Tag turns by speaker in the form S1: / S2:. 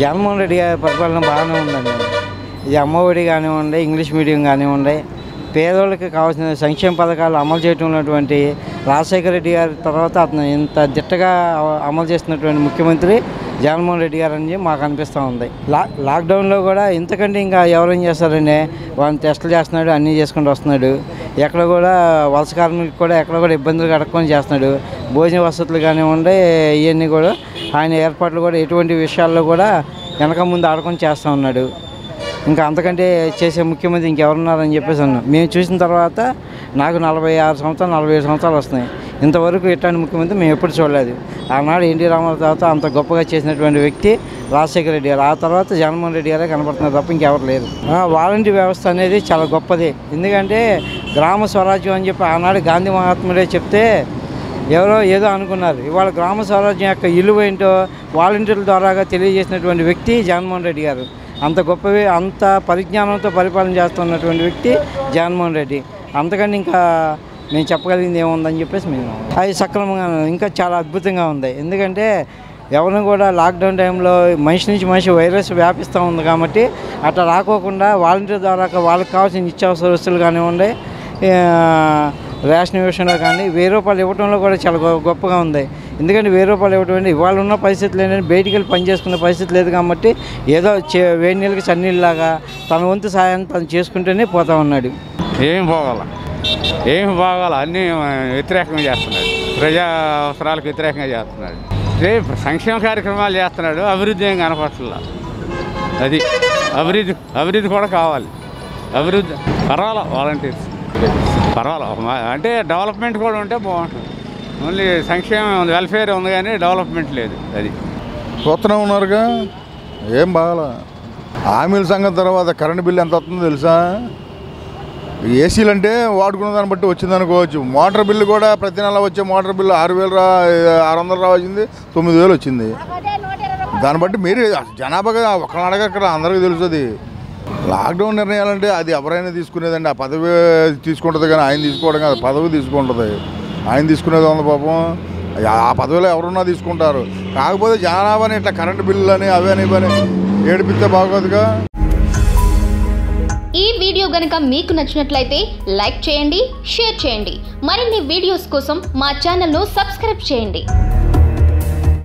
S1: జగన్మోహన్ రెడ్డి గారి పరిపాలన బాగానే ఉందండి ఇది అమ్మఒడి కానివ్వండి ఇంగ్లీష్ మీడియం కానివ్వండి పేదోళ్ళకి కావాల్సిన సంక్షేమ పథకాలు అమలు చేయటంలోటువంటి రాజశేఖర రెడ్డి గారి తర్వాత అతను ఇంత దిట్టగా అమలు చేస్తున్నటువంటి ముఖ్యమంత్రి జగన్మోహన్ రెడ్డి గారు అని మాకు అనిపిస్తూ ఉంది లా లాక్డౌన్లో కూడా ఇంతకంటే ఇంకా ఎవరేం చేస్తారండి వాళ్ళని టెస్టులు చేస్తున్నాడు అన్నీ చేసుకుంటూ వస్తున్నాడు ఎక్కడ కూడా వలస కార్మికులకు కూడా ఎక్కడ కూడా ఇబ్బందులు కడక్కొని చేస్తున్నాడు భోజన వసతులు కానివ్వండి ఇవన్నీ కూడా ఆయన ఏర్పాట్లు కూడా ఎటువంటి విషయాల్లో కూడా వెనక ముందు ఆడుకొని చేస్తూ ఉన్నాడు ఇంకా అంతకంటే చేసే ముఖ్యమంత్రి ఇంకెవరున్నారని చెప్పేసి అన్నాం మేము చూసిన తర్వాత నాకు నలభై ఆరు సంవత్సరాలు నలభై ఏడు సంవత్సరాలు వస్తున్నాయి ఇంతవరకు ఇట్లాంటి ముఖ్యమంత్రి మేము ఎప్పుడు చూడలేదు ఆనాడు ఎన్టీ రామారావు తర్వాత అంత గొప్పగా చేసినటువంటి వ్యక్తి రాజశేఖర రెడ్డి గారు ఆ తర్వాత జగన్మోహన్ రెడ్డి గారే కనపడుతున్నారు తప్ప ఇంకెవరు లేరు ఆ, వాలంటీర్ వ్యవస్థ అనేది చాలా గొప్పది ఎందుకంటే గ్రామ స్వరాజ్యం అని చెప్పి ఆనాడు గాంధీ మహాత్ముడే చెప్తే ఎవరో ఏదో అనుకున్నారు ఇవాళ గ్రామ స్వరాజ్యం యొక్క ఇలువ ఏంటో వాలంటీర్ల ద్వారాగా తెలియజేసినటువంటి వ్యక్తి జగన్మోహన్ రెడ్డి గారు అంత గొప్పవి అంత పరిజ్ఞానంతో పరిపాలన చేస్తున్నటువంటి వ్యక్తి జగన్మోహన్ రెడ్డి అంతకంటే ఇంకా మేము చెప్పగలిగింది ఏముందని చెప్పేసి మేము అది సక్రమంగా ఇంకా చాలా అద్భుతంగా ఉంది ఎందుకంటే ఎవరిని కూడా లాక్డౌన్ టైంలో మనిషి నుంచి మనిషి వైరస్ వ్యాపిస్తూ ఉంది కాబట్టి అట్లా రాకోకుండా వాలంటీర్ ద్వారా వాళ్ళకి కావాల్సిన నిత్యావసర వస్తువులు కానివ్వండి ఆ, రేషన్ విషయంలో కానీ వెయ్యి రూపాయలు ఇవ్వడంలో కూడా చాలా గొ- గొప్పగా ఉంది ఎందుకంటే వెయ్యి రూపాయలు ఇవ్వడం అంటే ఇవాళ ఉన్న పరిస్థితులు ఏంటంటే బయటికి వెళ్ళి పని చేసుకునే పరిస్థితి లేదు కాబట్టి ఏదో చే వేడి నీళ్ళకి చన్నీళ్ళలాగా తన వంతు సాయాన్ని తను చేసుకుంటూనే పోతా ఉన్నాడు
S2: ఏం పోగల ఏం పోగల అన్నీ వ్యతిరేకంగా చేస్తున్నాడు ప్రజా అవసరాలకు వ్యతిరేకంగా చేస్తున్నాడు రేపు సంక్షేమ కార్యక్రమాలు చేస్తున్నాడు అభివృద్ధి ఏం కనపట్ల అది అభివృద్ధి అభివృద్ధి కూడా కావాలి అభివృద్ధి పర్వాలా వాలంటీర్స్ పర్వాలా ఒక మా- అంటే డెవలప్మెంట్ కూడా ఉంటే బాగుంటుంది ఓన్లీ సంక్షేమం ఉంది వెల్ఫేర్ ఉంది కానీ డెవలప్మెంట్ లేదు అది
S3: చూస్తూనే ఉన్నారుగా ఏం బాగాల హామీల సంగతి తర్వాత కరెంట్ బిల్లు ఎంత వస్తుందో తెలుసా ఏసీలు అంటే వాడుకున్న దాన్ని బట్టి వచ్చింది అనుకోవచ్చు మోటార్ బిల్లు కూడా ప్రతి నెల వచ్చే మోటార్ బిల్లు ఆరు వేలు రా ఆరు వందలు రావాల్సింది తొమ్మిది వేలు వచ్చింది దాన్ని బట్టి మీరు జనాభాగా ఒకళ్ళని అడగక్కడ అందరికీ తెలుస్తుంది లాక్డౌన్ నిర్ణయాలంటే అది ఎవరైనా తీసుకునేదండి ఆ పదవి తీసుకుంటుంది కానీ ఆయన తీసుకోవడం కాదు పదవి తీసుకుంటుంది ఆయన తీసుకునేది ఉంది పాపం ఆ పదవిలో ఎవరున్నా తీసుకుంటారు కాకపోతే జనాభాని ఇట్లా కరెంటు బిల్లులు అని అవి అని ఇవని ఏడిపిస్తే బాగోదుగా
S4: ఈ వీడియో గనక మీకు నచ్చినట్లయితే లైక్ చేయండి షేర్ చేయండి మరిన్ని వీడియోస్ కోసం మా ఛానల్ను సబ్స్క్రైబ్ చేయండి